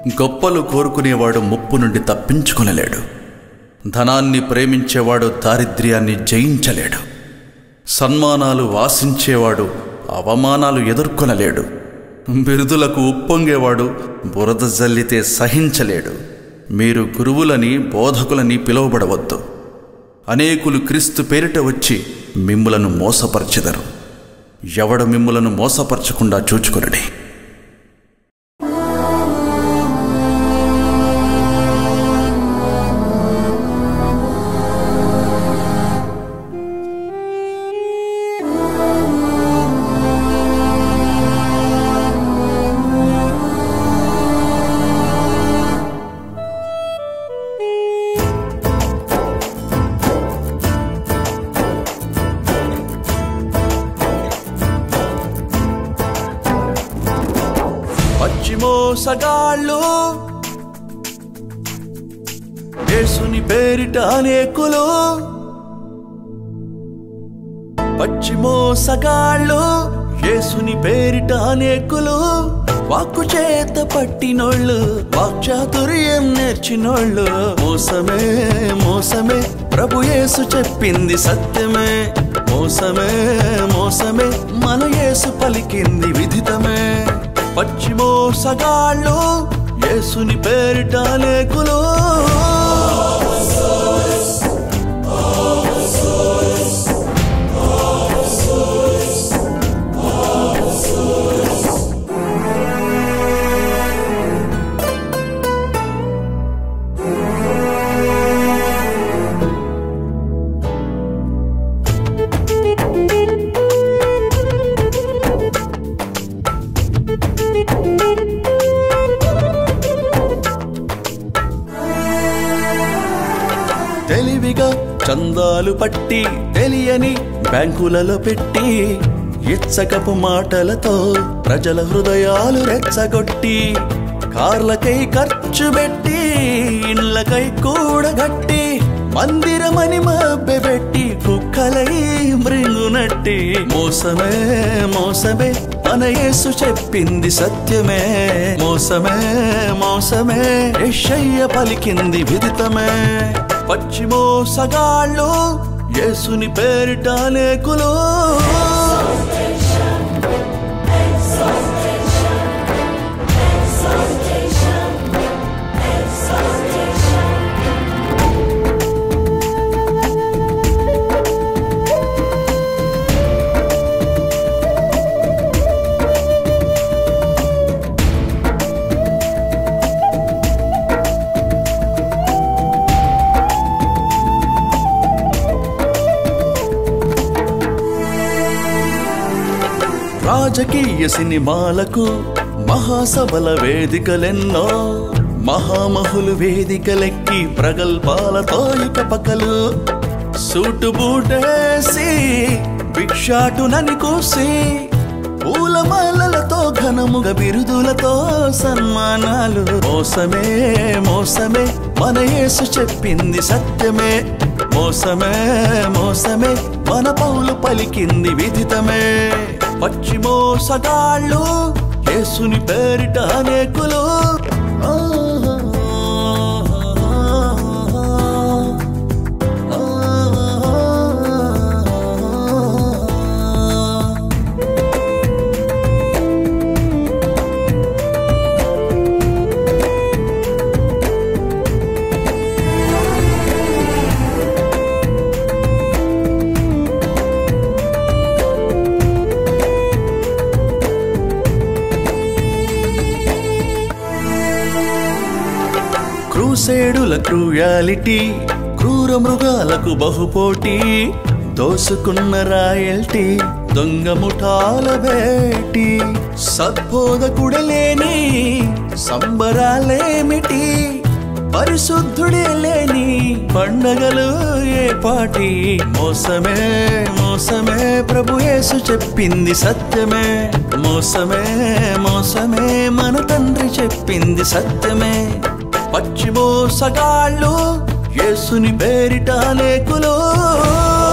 గొప్పలు కోరుకునేవాడు ముప్పు నుండి తప్పించుకొనలేడు ధనాన్ని ప్రేమించేవాడు దారిద్ర్యాన్ని జయించలేడు సన్మానాలు ఆశించేవాడు అవమానాలు ఎదుర్కొనలేడు బిరుదులకు ఉప్పొంగేవాడు బురద జల్లితే సహించలేడు మీరు గురువులని బోధకులని పిలువబడవద్దు అనేకులు క్రీస్తు పేరిట వచ్చి మిమ్ములను మోసపరచెదరు ఎవడు మిమ్ములను మోసపరచకుండా చూచుకొనడి పశ్చిమోసగాళ్ళు యేసుని పేరిట అనేకులు పశ్చిమోసగాళ్ళు యేసుని పేరిట అనేకులు వాక్కు చేత పట్టినోళ్ళు వాక్చాతుర్యం నేర్చినోళ్ళు మోసమే మోసమే ప్రభు యేసు చెప్పింది సత్యమే మోసమే మోసమే మన యేసు పలికింది విదితమే పశ్చిమోసగాళ్ళు యేసుని పేరిట అనేకులు తెలివిగా చందాలు పట్టి తెలియని బ్యాంకులలో పెట్టి ఇచ్చకపు మాటలతో ప్రజల హృదయాలు రెచ్చగొట్టి కార్లకై ఖర్చు పెట్టి ఇండ్లకై కూడగట్టి మందిరమని మబ్బెబెట్టి కుక్కలై మృంగునట్టి మోసమే మోసమే మన యేసు చెప్పింది సత్యమే మోసమే మోసమే యెషయ్య పలికింది విదితమే పశ్చిమోసగాళ్ళు యేసుని పేరిట అనేకులు రాజకీయ సినిమాలకు మహాసభల వేదికలెన్నో మహామహులు వేదికలెక్కి ప్రగల్భాలతో ఇక పకలు సూటు బూటేసి భిక్షాటునని కూసి పూలమాలలతో ఘనముగ బిరుదులతో సన్మానాలు మోసమే మోసమే మన యేసు చెప్పింది సత్యమే మోసమే మోసమే మన పౌలు పలికింది విదితమే పశ్చిమోసగాళ్ళు యేసుని పేరిట అనేకులు క్రూసేడుల క్రూయాలిటీ క్రూర మృగాలకు బహుపోటీ దోసుకున్న రాయల్టీ దొంగ ముఠాల వేటి సద్బోధకుడలేని సంబరాలేమిటి పరిశుద్ధుడే లేని పండగలు ఏ పాటి మోసమే మోసమే ప్రభు యేసు చెప్పింది సత్యమే మోసమే మోసమే మన తండ్రి చెప్పింది సత్యమే పశ్చిమోసగాళ్ళు యేసుని పేరిట అనేకులు